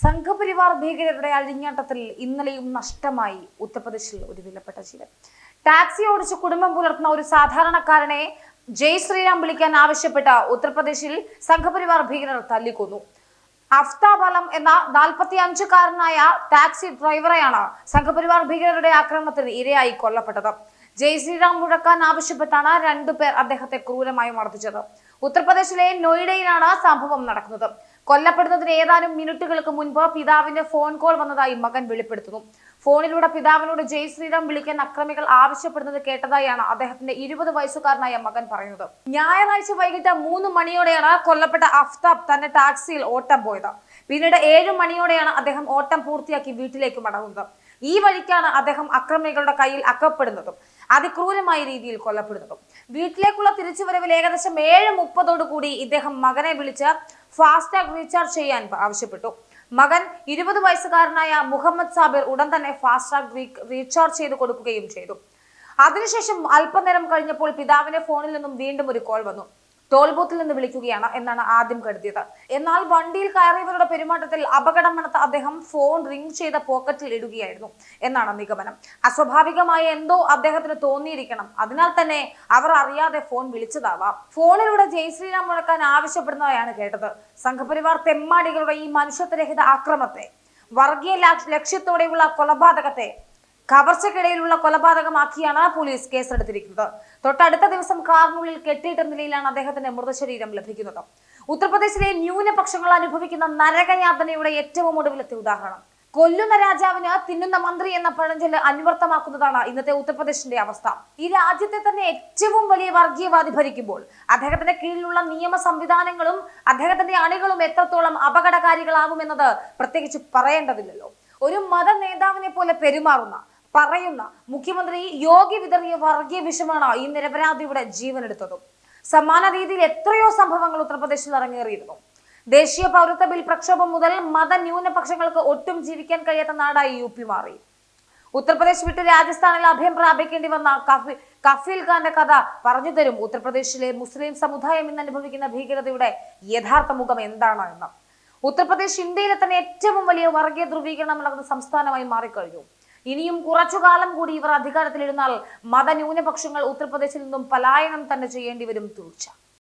സംഘപരിവാർ ഭീകരരുടെ അഴിഞ്ഞാട്ടത്തിൽ ഇന്നലെയും നഷ്ടമായി ഉത്തർപ്രദേശിൽ ഒരു വിലപ്പെട്ട ജീവൻ ടാക്സി ഓടിച്ച് കുടുംബം പുലർത്തുന്ന ഒരു സാധാരണക്കാരനെ ജയ് ശ്രീറാം വിളിക്കാൻ ആവശ്യപ്പെട്ട ഉത്തർപ്രദേശിൽ സംഘപരിവാർ ഭീകരർ തല്ലിക്കൊന്നു അഫ്താബ് അലം എന്ന നാൽപ്പത്തി അഞ്ചുകാരനായ ടാക്സി ഡ്രൈവറെയാണ് സംഘപരിവാർ ഭീകരരുടെ ആക്രമണത്തിന് ഇരയായി കൊല്ലപ്പെട്ടത് ജയ് ശ്രീറാം മുഴക്കാൻ ആവശ്യപ്പെട്ടാണ് രണ്ടുപേർ അദ്ദേഹത്തെ ക്രൂരമായി മർദ്ദിച്ചത് ഉത്തർപ്രദേശിലെ നോയിഡയിലാണ് സംഭവം നടക്കുന്നത് കൊല്ലപ്പെടുന്നതിന് ഏതാനും മിനിറ്റുകൾക്ക് മുൻപ് പിതാവിന്റെ ഫോൺ കോൾ വന്നതായി മകൻ വെളിപ്പെടുത്തുന്നു ഫോണിലൂടെ പിതാവിനോട് ജയ് ശ്രീറാം വിളിക്കാൻ അക്രമികൾ ആവശ്യപ്പെടുന്നത് കേട്ടതായാണ് അദ്ദേഹത്തിന്റെ ഇരുപത് വയസ്സുകാരനായ മകൻ പറയുന്നത് ഞായറാഴ്ച വൈകിട്ട് മൂന്ന് മണിയോടെയാണ് കൊല്ലപ്പെട്ട അഫ്താബ് തന്റെ ടാക്സിയിൽ ഓട്ടം പോയത് പിന്നീട് ഏഴു മണിയോടെയാണ് അദ്ദേഹം ഓട്ടം പൂർത്തിയാക്കി വീട്ടിലേക്ക് മടങ്ങുന്നത് ഈ വഴിക്കാണ് അദ്ദേഹം അക്രമികളുടെ കയ്യിൽ അകപ്പെടുന്നതും അതിക്രൂരമായ രീതിയിൽ കൊല്ലപ്പെടുന്നതും വീട്ടിലേക്കുള്ള തിരിച്ചുവരവിൽ ഏകദേശം ഏഴ് മുപ്പതോടു കൂടി ഇദ്ദേഹം മകനെ വിളിച്ച് ഫാസ്ടാഗ് റീചാർജ് ചെയ്യാൻ ആവശ്യപ്പെട്ടു മകൻ ഇരുപത് വയസ്സുകാരനായ മുഹമ്മദ് സാബിർ ഉടൻ തന്നെ ഫാസ്ടാഗ് റീചാർജ് ചെയ്ത് കൊടുക്കുകയും ചെയ്തു അതിനുശേഷം അല്പനേരം കഴിഞ്ഞപ്പോൾ പിതാവിന്റെ ഫോണിൽ നിന്നും വീണ്ടും ഒരു കോൾ വന്നു ടോൾ ബൂത്തിൽ നിന്ന് വിളിക്കുകയാണ് എന്നാണ് ആദ്യം കരുതിയത് എന്നാൽ വണ്ടിയിൽ കയറിയവരുടെ പെരുമാറ്റത്തിൽ അപകടം നടത്ത അദ്ദേഹം ഫോൺ റിംഗ് ചെയ്ത പോക്കറ്റിൽ ഇടുകയായിരുന്നു എന്നാണ് നിഗമനം അസ്വാഭാവികമായ എന്തോ അദ്ദേഹത്തിന് തോന്നിയിരിക്കണം അതിനാൽ തന്നെ അവർ അറിയാതെ ഫോൺ വിളിച്ചതാവാം ഫോണിലൂടെ ജയ് ശ്രീറാം മുഴക്കാൻ ആവശ്യപ്പെടുന്നതായാണ് കേട്ടത് സംഘപരിവാർ തെമ്മാടികളുടെ ഈ മനുഷ്യത്വരഹിത ആക്രമത്തെ വർഗീയ ലാ- ലക്ഷ്യത്തോടെയുള്ള കൊലപാതകത്തെ കവർച്ചക്കിടയിലുള്ള കൊലപാതകമാക്കിയാണ് പോലീസ് കേസെടുത്തിരിക്കുന്നത് തൊട്ടടുത്ത ദിവസം കാറിനുള്ളിൽ കെട്ടിയിട്ട നിലയിലാണ് അദ്ദേഹത്തിന്റെ മൃതശരീരം ലഭിക്കുന്നത് ഉത്തർപ്രദേശിലെ ന്യൂനപക്ഷങ്ങൾ അനുഭവിക്കുന്ന നരകയാതനയുടെ ഏറ്റവും ഒടുവിലത്തെ ഉദാഹരണം കൊല്ലുന്ന രാജാവിന് തിന്നുന്ന മന്ത്രി എന്ന പഴഞ്ചൊല്ല് അന്വർത്ഥമാക്കുന്നതാണ് ഇന്നത്തെ ഉത്തർപ്രദേശിന്റെ അവസ്ഥ ഈ രാജ്യത്തെ തന്നെ ഏറ്റവും വലിയ വർഗീയവാദി ഭരിക്കുമ്പോൾ അദ്ദേഹത്തിന്റെ കീഴിലുള്ള നിയമ സംവിധാനങ്ങളും അദ്ദേഹത്തിന്റെ അണികളും എത്രത്തോളം അപകടകാരികളാകുമെന്നത് പ്രത്യേകിച്ച് പറയേണ്ടതില്ലല്ലോ ഒരു മത നേതാവിനെ പോലെ പെരുമാറുന്ന പറയുന്ന മുഖ്യമന്ത്രി യോഗി വിതറിയ വർഗീയ വിഷമാണ് ഈ നിരപരാധിയുടെ ജീവനെടുത്തതും സമാന രീതിയിൽ എത്രയോ സംഭവങ്ങൾ ഉത്തർപ്രദേശിൽ അരങ്ങേറിയിരുന്നു ദേശീയ പൗരത്വ ബിൽ പ്രക്ഷോഭം മുതൽ മത ന്യൂനപക്ഷങ്ങൾക്ക് ഒട്ടും ജീവിക്കാൻ കഴിയാത്ത നാടായി യു പി മാറി ഉത്തർപ്രദേശ് വിട്ട് രാജസ്ഥാനിൽ അഭയം പ്രാപിക്കേണ്ടി വന്ന കഫി കഫീൽ ഖാന്റെ കഥ പറഞ്ഞു തരും ഉത്തർപ്രദേശിലെ മുസ്ലിം സമുദായം ഇന്ന് അനുഭവിക്കുന്ന ഭീകരതയുടെ യഥാർത്ഥ മുഖം എന്താണ് എന്ന് ഉത്തർപ്രദേശ് ഇന്ത്യയിലെ തന്നെ ഏറ്റവും വലിയ വർഗീയ ധ്രുവീകരണം നടക്കുന്ന സംസ്ഥാനമായി മാറിക്കഴിഞ്ഞു ഇനിയും കുറച്ചു കാലം കൂടി ഇവർ അധികാരത്തിലിരുന്നാൽ മതന്യൂനപക്ഷങ്ങൾ ഉത്തർപ്രദേശിൽ നിന്നും പലായനം തന്നെ ചെയ്യേണ്ടി വരും തീർച്ച